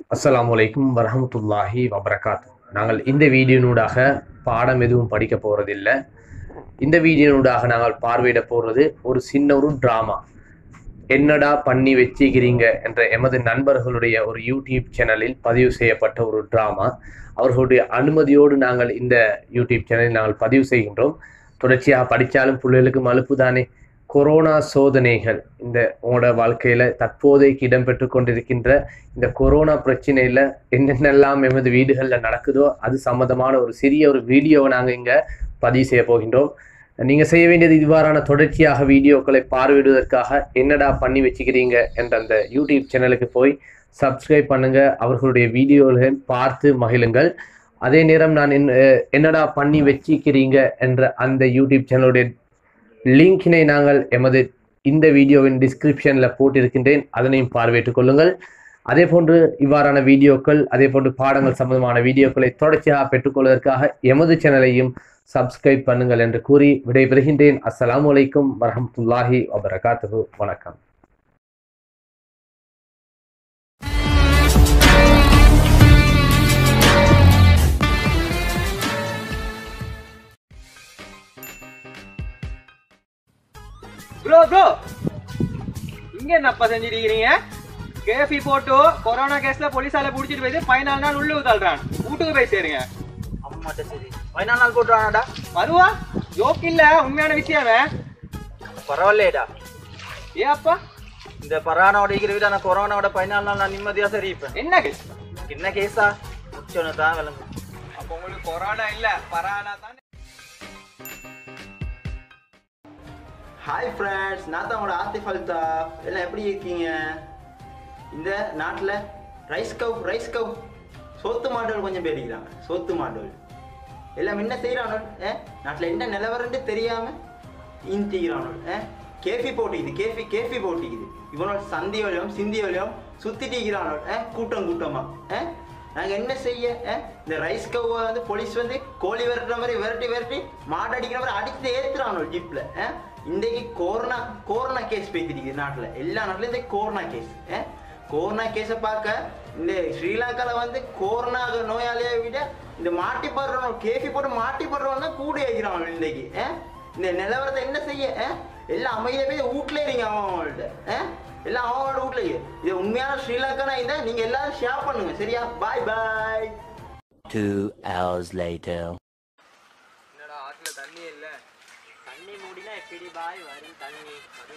அஸ்ஸலாமு அலைக்கும் வரஹமத்துல்லாஹி வபரகாத் நாங்கள் இந்த வீடியோனூடாக பாடம் எதுவும் படிக்க போறதில்லை இந்த வீடியோனூடாக நாங்கள் பார்வையிட போறது ஒரு சின்ன ஒரு ட்ராமா என்னடா பண்ணி வச்சிக்கிறீங்க என்ற எமது நண்பர்களுடைய ஒரு யூடியூப் சேனலில் பதிவு செய்யப்பட்ட ஒரு ட்ராமா அவர்களுடைய அனுமதியோடு நாங்கள் இந்த யூடியூப் சேனலில் நாங்கள் பதிவு செய்கின்றோம் தொடர்ச்சியாக படித்தாலும் பிள்ளைகளுக்கு மலுப்பு தானே கொரோனா சோதனைகள் இந்த உங்களோட வாழ்க்கையில தற்போதைக்கு இடம்பெற்று கொண்டிருக்கின்ற இந்த கொரோனா பிரச்சனையில என்னென்னலாம் எமது வீடுகள்ல நடக்குதோ அது சம்பந்தமான ஒரு சிறிய ஒரு வீடியோவை நாங்க இங்க பதிவு செய்ய போகின்றோம் நீங்க செய்ய வேண்டியது இவ்வாறான தொடர்ச்சியாக வீடியோக்களை பார்வையிடுவதற்காக என்னடா பண்ணி வச்சுக்கிறீங்க என்ற அந்த யூடியூப் சேனலுக்கு போய் சப்ஸ்கிரைப் பண்ணுங்க அவர்களுடைய வீடியோகளை பார்த்து மகிழுங்கள் அதே நேரம் நான் என்ன- என்னடா பண்ணி வச்சிக்கிறீங்க என்ற அந்த யூடியூப் சேனலுடைய லிங்கினை நாங்கள் எமது இந்த வீடியோவின் டிஸ்கிரிப்ஷனில் போட்டிருக்கின்றேன் அதனையும் பார்வையிட்டுக் கொள்ளுங்கள் அதே போன்று இவ்வாறான வீடியோக்கள் அதே போன்று பாடங்கள் சம்பந்தமான வீடியோக்களை தொடர்ச்சியாக பெற்றுக்கொள்வதற்காக எமது சேனலையும் சப்ஸ்கிரைப் பண்ணுங்கள் என்று கூறி விடைபெறுகின்றேன் அஸ்ஸலாமு அலைக்கும் வரஹ்மத்துல்லாஹி வபரகாத்துஹு வணக்கம் ப்ரோ ப்ரோ இங்க என்னப்பா செஞ்சிருக்கீங்க கேஃபி போட்டு கொரோனா கேஸ்ல போலீஸால புடிச்சிட்டு போயிட்டு பதினாலு நாள் உள்ள தள்ளுறான் வீட்டுக்கு போய் சேருங்க அம்மாட்ட சரி பதினாலு நாள் போட்டுருவானாடா வருவா ஜோக் இல்ல உண்மையான விஷயம் பரவாயில்லையடா ஏன் அப்பா இந்த பரானோட இருக்கிற விட நான் கொரோனாவோட பதினாலு நாள் நான் நிம்மதியா சரி இப்ப என்ன கேஸ் என்ன கேஸா முச்சோன்னு தான் விளங்கு அப்ப உங்களுக்கு கொரோனா இல்ல பரானா தானே ஹாய் ஃப்ரெண்ட்ஸ் நான் தான் உங்களோட ஆத்திஃப் அல்தா எல்லாம் எப்படி இருக்கீங்க இந்த நாட்டில் ரைஸ் கவ் ரைஸ் கவ் சோத்து மாடுகள் கொஞ்சம் பேர் இருக்கிறாங்க சோத்து மாடுகள் எல்லாம் என்ன செய்கிறானோ ஏ நாட்டில் என்ன நிலவரன்னு தெரியாமல் இந்திக்கிறானோ ஏ கேஃபி போட்டிக்குது கேஃபி கேஃபி போட்டிக்குது இவனோட சந்தி வழியும் சிந்தி வழியும் சுத்திட்டு இருக்கிறானோ ஏ கூட்டம் கூட்டமா ஏ நாங்கள் என்ன செய்ய ஏ இந்த ரைஸ் கவ்வை வந்து போலீஸ் வந்து கோழி விரட்டுற மாதிரி விரட்டி விரட்டி மாடு அடிக்கிற மாதிரி அடிச்சு ஏத்துறானோ ஜிப்ல இன்றைக்கு கொரோனா கொரோனா கேஸ் பேத்திருக்கு நாட்டில் எல்லா நாட்டிலும் இந்த கொரோனா கேஸ் கொரோனா கேஸை பார்க்க இந்த ஸ்ரீலங்காவில் வந்து கொரோனா நோயாளியை விட இந்த மாட்டி படுறவன் கேஃபி போட்டு மாட்டி படுறவன் தான் கூட வைக்கிறான் இன்னைக்கு ஆ? இந்த நிலவரத்தை என்ன செய்ய ஆ? எல்லாம் அமைதியாக போய் வீட்டில் இருங்க அவன் அவங்கள்ட்ட ஆ? எல்லாம் அவங்களோட வீட்டில் இரு. இது உண்மையான ஸ்ரீலங்கா இதை நீங்கள் எல்லாரும் ஷேர் பண்ணுங்க சரியா பாய் பாய் Two hours later. என்னடா ஆத்துல தண்ணி இல்ல தண்ணி மூடினா எப்படி பாய் வரும் தண்ணி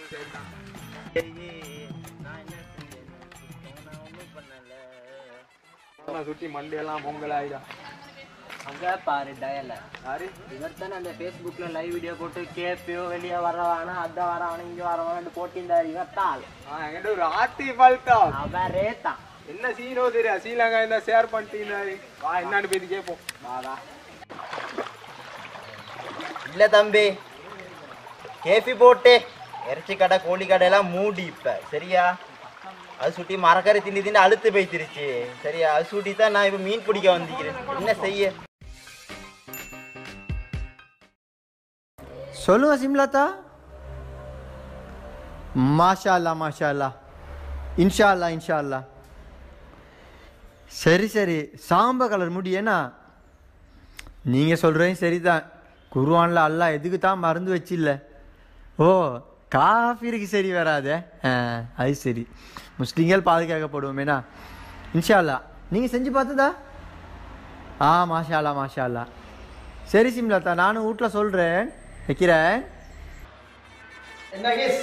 சுத்தி மண்டையெல்லாம் பொங்கல் ஆயிடா அங்க பாரு டயல யாரு இவர் தானே அந்த ஃபேஸ்புக்ல லைவ் வீடியோ போட்டு கேப்பியோ வெளியே வரவானா அதான் வரவானா இங்க வரவானு போட்டிருந்தாரு இவர் தான் ஆ என்கிட்ட ஒரு ஆத்தி பல்ட்டா அவரே தான் என்ன சீனோ தெரியா ஸ்ரீலங்கா என்ன ஷேர் பண்ணிட்டீங்க வா என்னன்னு பேசி கேட்போம் வாடா இல்லை தம்பி கேஃபி போட்டு இறைச்சி கடை கோழி கடை எல்லாம் மூடி இப்ப சரியா அது சுட்டி மரக்கறி திண்டி திண்டி அழுத்து போய்த்திருச்சு சரியா அது சுட்டி தான் நான் இப்ப மீன் பிடிக்க வந்திருக்கிறேன் என்ன செய்ய சொல்லுங்க சிம்லதா மாஷா அல்லா மாஷா அல்லா இன்ஷா அல்லா இன்ஷா அல்லா சரி சரி சாம்ப கலர் முடி ஏன்னா நீங்கள் சொல்கிறேன் சரிதான் குருவானில் அல்லாஹ் எதுக்கு தான் மருந்து வச்சில்ல ஓ காஃபிருக்கு சரி வராதே ஆ, அது சரி முஸ்லீம்கள் பாதுகாக்கப்படுவோமேனா இன்ஷா அல்லா நீங்கள் செஞ்சு பார்த்ததா ஆ மாஷா அல்லா மாஷா அல்லா சரி சிம்லதா நானும் வீட்டில் சொல்கிறேன் வைக்கிறேன் என்ன கேஸ்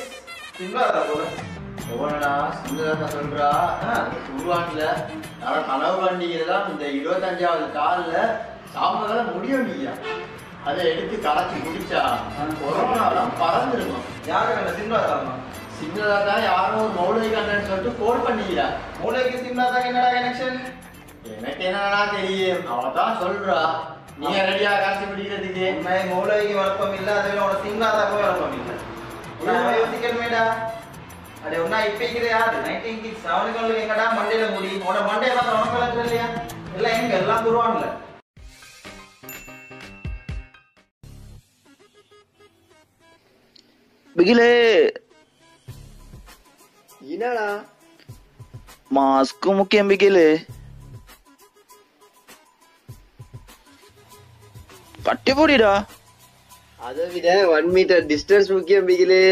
சொல்றா உருவாக்கல கனவு வண்டிதான் இந்த இருபத்தஞ்சாவது காலில் சாம்பதால முடிய முடியா அதை எடுத்து கரைச்சி குடிச்சா கொரோனாலாம் பறந்துருக்கும் யாரு கண்ட சின்னதா சின்னதா தான் யாரும் ஒரு மௌலிகை கண்டன்னு சொல்லிட்டு கோல் பண்ணிக்கிறா மூளைக்கு சின்னதா என்னடா கனெக்ஷன் எனக்கு என்னடா தெரியும் அவ தான் சொல்றா நீங்க ரெடியா காட்சி பிடிக்கிறதுக்கு மூளைக்கு வழப்பம் இல்ல அதுல உன சின்னதாக்கும் வழப்பம் இல்ல நான் யோசிக்கணுமேடா அடே ஒன்னா இப்ப இருக்கிற யாரு நைன்டீன் கிட்ஸ் அவனுக்கு எங்கடா மண்டையில முடி உன மண்டையை பார்த்தா உனக்கு விளக்குது இல்லையா எல்லாம் எங்க எல்லாம் துருவான்ல பிகிலே என்னடா மாஸ்க்கு முக்கியம் பிகிலே கட்டி போடிடா அதை விட ஒன் மீட்டர் டிஸ்டன்ஸ் முக்கியம் பிகிலே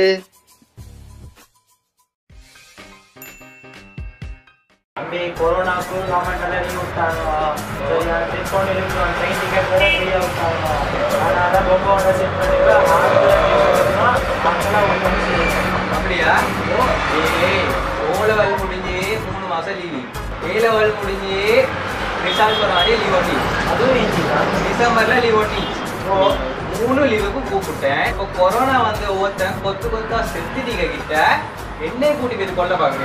தம்பி கொரோனாக்கு கவர்மெண்ட் எல்லாம் லீவ் விட்டாங்க சரியான டிஸ்கவுண்ட் இருக்கு ட்ரெயின் டிக்கெட் வேற ஃப்ரீயாக விட்டாங்க அதனால ரொம்ப ஒன்று செட் பண்ணிட்டு அங்கெல்லாம் ஒன்று அப்படியா ஏய் ஓ லெவல் முடிஞ்சு மூணு மாசம் லீவு ஏ லெவல் முடிஞ்சு ரிசல்ட் பண்ணாடி லீவ் ஒட்டி அதுவும் ஈஸி தான் டிசம்பர்ல லீவ் ஒட்டி மூணு லீவுக்கு கூப்பிட்டேன் இப்போ கொரோனா வந்து ஒருத்தன் கொத்து கொத்தா செத்துட்டீங்க கிட்ட என்னை கூட்டி போய் கொல்ல பாக்குறியா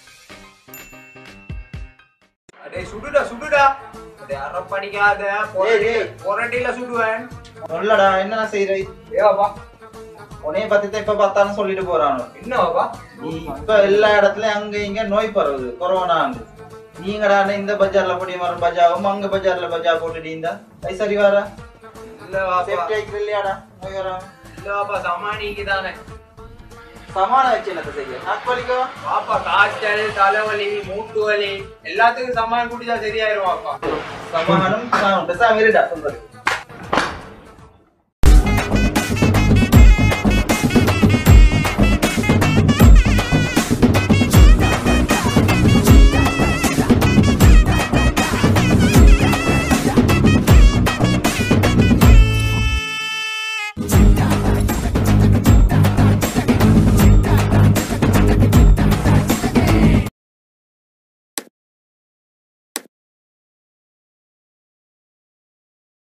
அடே சுடுடா சுடுடா அடே அறப்படிக்காத பொரட்டில சுடுவேன் சொல்லடா என்ன செய்யற ஏவாப்பா உனைய பத்தி தான் இப்ப பார்த்தாலும் சொல்லிட்டு போறானு என்னவாப்பா நீ இப்ப எல்லா இடத்துலயும் அங்க இங்க நோய் பரவுது கொரோனா நீங்கடா இந்த பஜார்ல பொடி மரம் பஜாவும் அங்க பஜார்ல பஜா போட்டுட்டு இருந்தா அது சரி வாரா இல்ல வாப்பா சேஃப்டி ஆயிக்கிற இல்லையாடா நோய் வராம இல்ல வாப்பா சமாளிக்கு தானே சமான வச்சு என்னத்த செய்ய நாக்கு வாப்பா காய்ச்சல் தலைவலி மூட்டு வலி எல்லாத்துக்கும் சமாளம் குடிச்சா சரியாயிரும் வாப்பா சமானம் பேசாம இருடா சொல்றது